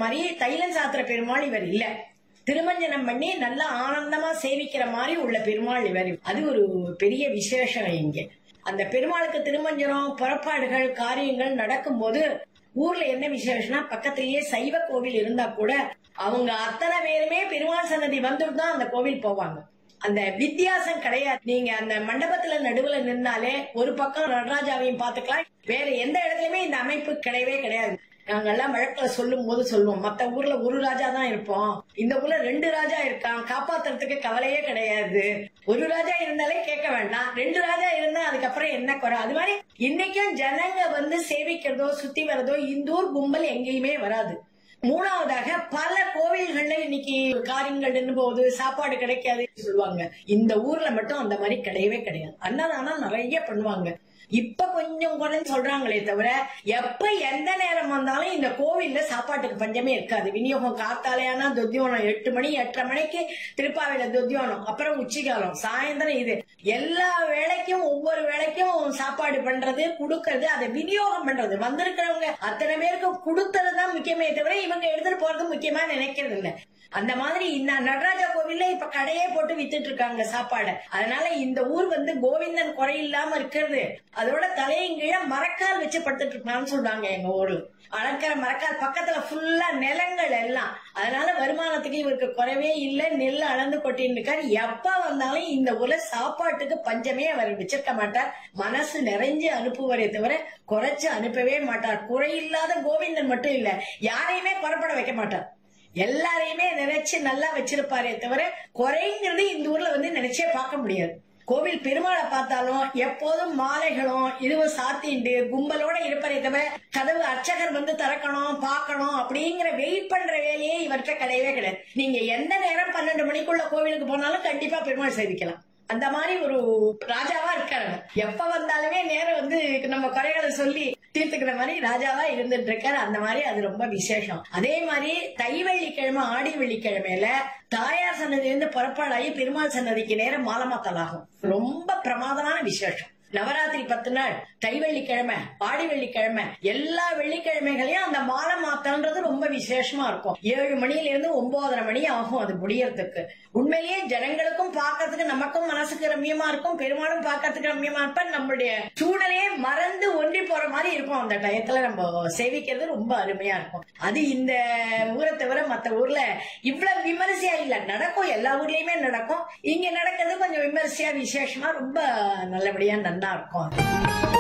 மாதிரி தைலம் சாத்திர பெருமாள் இவர் இல்ல திருமஞ்சனம் பண்ணி நல்லா ஆனந்தமா சேவிக்கிற மாதிரி உள்ள பெருமாள் இவர் அது ஒரு பெரிய விசேஷம் இங்க அந்த பெருமாளுக்கு திருமஞ்சனம் புறப்பாடுகள் காரியங்கள் நடக்கும்போது ஊர்ல என்ன விசேஷம்னா பக்கத்திலேயே சைவ கோவில் இருந்தா கூட அவங்க அத்தனை பேருமே பெருமாள் சன்னதி வந்துட்டு தான் அந்த கோவில் போவாங்க அந்த வித்தியாசம் கிடையாது நீங்க அந்த மண்டபத்துல நடுவுல நின்னாலே ஒரு பக்கம் நடராஜாவையும் பாத்துக்கலாம் வேற எந்த இடத்துலயுமே இந்த அமைப்பு கிடையவே கிடையாது நாங்கெல்லாம் வழக்குல சொல்லும் போது சொல்லுவோம் மத்த ஊர்ல ஒரு ராஜா தான் இருப்போம் இந்த ஊர்ல ரெண்டு ராஜா இருக்கான் காப்பாத்துறதுக்கு கவலையே கிடையாது ஒரு ராஜா இருந்தாலே கேட்க வேண்டாம் ரெண்டு ராஜா இருந்தா அதுக்கப்புறம் என்ன குறை அது மாதிரி இன்னைக்கும் ஜனங்க வந்து சேவிக்கிறதோ சுத்தி வரதோ இந்த ஊர் கும்பல் எங்கேயுமே வராது மூணாவதாக பல கோவில்கள்ல இன்னைக்கு காரியங்கள் போது சாப்பாடு கிடைக்காது சொல்லுவாங்க இந்த ஊர்ல மட்டும் அந்த மாதிரி கிடையவே கிடையாது அன்னதானம் நிறைய பண்ணுவாங்க இப்ப கொஞ்சம் கொஞ்சம் சொல்றாங்களே தவிர எப்ப எந்த நேரம் வந்தாலும் இந்த கோவில்ல சாப்பாட்டுக்கு பஞ்சமே இருக்காது விநியோகம் காத்தாலையானா தொத்தியோனம் எட்டு மணி எட்டரை மணிக்கு திருப்பாவையில தொத்தியோனம் அப்புறம் உச்சிகாலம் சாயந்தரம் இது எல்லா வேலைக்கும் ஒவ்வொரு வேலைக்கும் சாப்பாடு பண்றது கொடுக்கறது அதை விநியோகம் பண்றது வந்திருக்கிறவங்க அத்தனை பேருக்கு கொடுத்ததுதான் முக்கியமே தவிர இவங்க எடுத்துட்டு போறது முக்கியமா நினைக்கிறது இல்ல அந்த மாதிரி இந்த நடராஜா கோவில்ல இப்ப கடையே போட்டு வித்துட்டு இருக்காங்க சாப்பாடு அதனால இந்த ஊர் வந்து கோவிந்தன் குறை இல்லாம இருக்கிறது அதோட தலையும் கீழே மரக்கால் வச்சு படுத்துட்டு இருக்கான்னு சொல்றாங்க எங்க ஊர்ல அளக்கிற மரக்கால் பக்கத்துல ஃபுல்லா நிலங்கள் எல்லாம் அதனால வருமானத்துக்கு இவருக்கு குறைவே இல்ல நெல் அளந்து கொட்டின்னு இருக்காரு எப்ப வந்தாலும் இந்த ஊர்ல சாப்பாட்டுக்கு பஞ்சமே அவர் வச்சிருக்க மாட்டார் மனசு நிறைஞ்சு அனுப்புவரே தவிர குறைச்சு அனுப்பவே மாட்டார் குறையில்லாத கோவிந்தன் மட்டும் இல்ல யாரையுமே குறைப்பட வைக்க மாட்டார் எல்லாரையுமே நினைச்சு நல்லா வச்சிருப்பாரே தவிர குறைங்கிறது இந்த ஊர்ல வந்து நினைச்சே பார்க்க முடியாது கோவில் பெருமாளை பார்த்தாலும் எப்போதும் மாலைகளும் இதுவும் சாத்திண்டு கும்பலோட இருப்பதே தவிர கதவு அர்ச்சகர் வந்து திறக்கணும் பார்க்கணும் அப்படிங்கிற வெயிட் பண்ற வேலையே இவர்கிட்ட கிடையவே கிடையாது நீங்க எந்த நேரம் பன்னெண்டு மணிக்குள்ள கோவிலுக்கு போனாலும் கண்டிப்பா பெருமாள் சேவிக்கலாம் அந்த மாதிரி ஒரு ராஜாவா இருக்காரு எப்ப வந்தாலுமே நேரம் வந்து நம்ம குறைகளை சொல்லி தீர்த்துக்கிற மாதிரி ராஜாவா இருந்துட்டு இருக்காரு அந்த மாதிரி அது ரொம்ப விசேஷம் அதே மாதிரி தை வெள்ளிக்கிழமை ஆடி வெள்ளிக்கிழமையில தாயார் சன்னதியிலிருந்து புறப்பாடாகி பெருமாள் சன்னதிக்கு நேரம் மாலமாத்தலாகும் ரொம்ப பிரமாதமான விசேஷம் நவராத்திரி பத்து நாள் தை வெள்ளிக்கிழமை ஆடி வெள்ளிக்கிழமை எல்லா வெள்ளிக்கிழமைகளையும் அந்த மாலை மாத்தன்றது ரொம்ப விசேஷமா இருக்கும் ஏழு மணில இருந்து ஒன்பதரை மணி ஆகும் அது முடியறதுக்கு உண்மையிலேயே ஜனங்களுக்கும் பார்க்கறதுக்கு நமக்கும் மனசுக்கு ரம்யமா இருக்கும் பெருமாளும் பார்க்கறதுக்கு ரம்யமா இருப்ப நம்மளுடைய சூழலையே மறந்து ஒன்றி போற மாதிரி இருக்கும் அந்த டயத்துல நம்ம சேவிக்கிறது ரொம்ப அருமையா இருக்கும் அது இந்த ஊரை தவிர மத்த ஊர்ல இவ்வளவு விமரிசையா இல்ல நடக்கும் எல்லா ஊர்லயுமே நடக்கும் இங்க நடக்கிறது கொஞ்சம் விமரிசையா விசேஷமா ரொம்ப நல்லபடியா நல்லா இருக்கும்